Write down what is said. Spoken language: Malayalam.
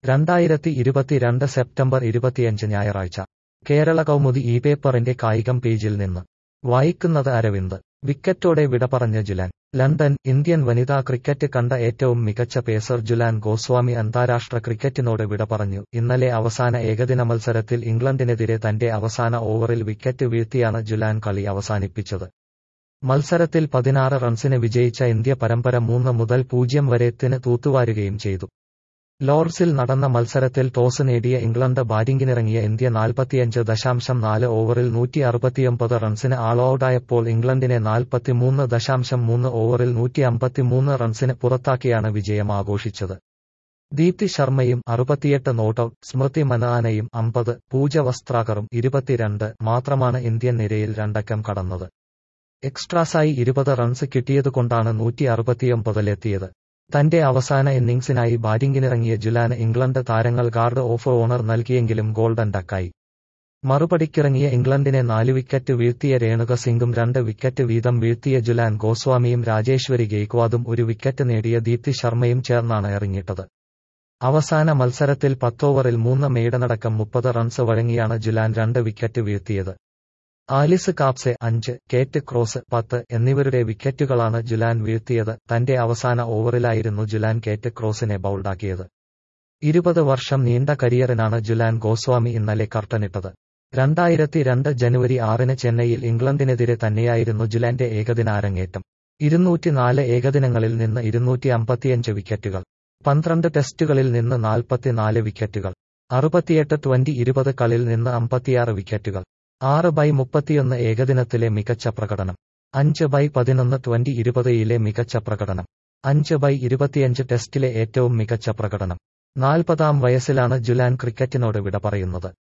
രണ്ടായിരത്തി ഇരുപത്തിരണ്ട് സെപ്റ്റംബർ ഇരുപത്തിയഞ്ച് ഞായറാഴ്ച കേരള കൗമുദി ഈ പേപ്പറിന്റെ കായികം പേജിൽ നിന്ന് വായിക്കുന്നത് അരവിന്ദ് വിക്കറ്റോടെ വിട പറഞ്ഞ ജുലാൻ ലണ്ടൻ ഇന്ത്യൻ വനിതാ ക്രിക്കറ്റ് കണ്ട ഏറ്റവും മികച്ച പേസർ ജുലാൻ ഗോസ്വാമി അന്താരാഷ്ട്ര ക്രിക്കറ്റിനോട് വിട പറഞ്ഞു ഇന്നലെ അവസാന ഏകദിന മത്സരത്തിൽ ഇംഗ്ലണ്ടിനെതിരെ തന്റെ അവസാന ഓവറിൽ വിക്കറ്റ് വീഴ്ത്തിയാണ് ജുലാൻ കളി അവസാനിപ്പിച്ചത് മത്സരത്തിൽ പതിനാറ് റൺസിന് വിജയിച്ച ഇന്ത്യ പരമ്പര മൂന്ന് മുതൽ പൂജ്യം വരെത്തിന് തൂത്തുവാരുകയും ചെയ്തു ലോർഡ്സിൽ നടന്ന മത്സരത്തിൽ ടോസ് നേടിയ ഇംഗ്ലണ്ട് ബാറ്റിംഗിനിറങ്ങിയ ഇന്ത്യ നാൽപ്പത്തിയഞ്ച് ദശാംശം നാല് ഓവറിൽ നൂറ്റി അറുപത്തിയൊമ്പത് റൺസിന് ആൾ ഔട്ടായപ്പോൾ ഇംഗ്ലണ്ടിനെ നാൽപ്പത്തിമൂന്ന് ദശാംശം മൂന്ന് ഓവറിൽ നൂറ്റി അമ്പത്തിമൂന്ന് റൺസിന് പുറത്താക്കിയാണ് വിജയം ആഘോഷിച്ചത് ദീപ്തി ശർമ്മയും അറുപത്തിയെട്ട് നോട്ടൌട്ട് സ്മൃതി മനാനയും അമ്പത് പൂജ വസ്ത്രാകറും ഇരുപത്തിരണ്ട് മാത്രമാണ് ഇന്ത്യൻ നിരയിൽ രണ്ടക്കം കടന്നത് എക്സ്ട്രാസായി ഇരുപത് റൺസ് കിട്ടിയതുകൊണ്ടാണ് നൂറ്റി അറുപത്തിയൊമ്പതിലെത്തിയത് തന്റെ അവസാന ഇന്നിംഗ്സിനായി ബാറ്റിംഗിനിറങ്ങിയ ജുലാന് ഇംഗ്ലണ്ട് താരങ്ങൾ ഗാർഡ് ഓഫ് ഓണർ നൽകിയെങ്കിലും ഗോൾഡൻ ഡക്കായി മറുപടിക്കിറങ്ങിയ ഇംഗ്ലണ്ടിനെ നാല് വിക്കറ്റ് വീഴ്ത്തിയ രേണുക സിംഗും രണ്ട് വിക്കറ്റ് വീതം വീഴ്ത്തിയ ജുലാൻ ഗോസ്വാമിയും രാജേശ്വരി ഗെയ്ക്വാദും ഒരു വിക്കറ്റ് നേടിയ ദീപ്തി ശർമ്മയും ചേർന്നാണ് ഇറങ്ങിയിട്ടത് അവസാന മത്സരത്തിൽ പത്തോവറിൽ മൂന്ന് മെയ്ഡനടക്കം മുപ്പത് റൺസ് വഴങ്ങിയാണ് ജുലാൻ രണ്ട് വിക്കറ്റ് വീഴ്ത്തിയത് ആലിസ് കാപ്സെ അഞ്ച് കേറ്റ് ക്രോസ് പത്ത് എന്നിവരുടെ വിക്കറ്റുകളാണ് ജുലാൻ വീഴ്ത്തിയത് തന്റെ അവസാന ഓവറിലായിരുന്നു ജുലാൻ കേറ്റ് ക്രോസിനെ ബൌൾഡാക്കിയത് ഇരുപത് വർഷം നീണ്ട കരിയറിനാണ് ജുലാൻ ഗോസ്വാമി ഇന്നലെ കർട്ടനിട്ടത് രണ്ടായിരത്തി രണ്ട് ജനുവരി ആറിന് ചെന്നൈയിൽ ഇംഗ്ലണ്ടിനെതിരെ തന്നെയായിരുന്നു ജുലാന്റെ ഏകദിന അരങ്ങേറ്റം ഇരുന്നൂറ്റിനാല് ഏകദിനങ്ങളിൽ നിന്ന് ഇരുന്നൂറ്റി അമ്പത്തിയഞ്ച് വിക്കറ്റുകൾ പന്ത്രണ്ട് ടെസ്റ്റുകളിൽ നിന്ന് നാൽപ്പത്തിനാല് വിക്കറ്റുകൾ അറുപത്തിയെട്ട് ട്വന്റി ഇരുപത് കളിൽ നിന്ന് അമ്പത്തിയാറ് വിക്കറ്റുകൾ ആറ് ബൈ മുപ്പത്തിയൊന്ന് ഏകദിനത്തിലെ മികച്ച പ്രകടനം അഞ്ച് ബൈ പതിനൊന്ന് ട്വന്റി ഇരുപതിലെ മികച്ച പ്രകടനം അഞ്ച് ബൈ ഇരുപത്തിയഞ്ച് ടെസ്റ്റിലെ ഏറ്റവും മികച്ച പ്രകടനം നാൽപ്പതാം വയസ്സിലാണ് ജുലാൻ ക്രിക്കറ്റിനോട് വിട പറയുന്നത്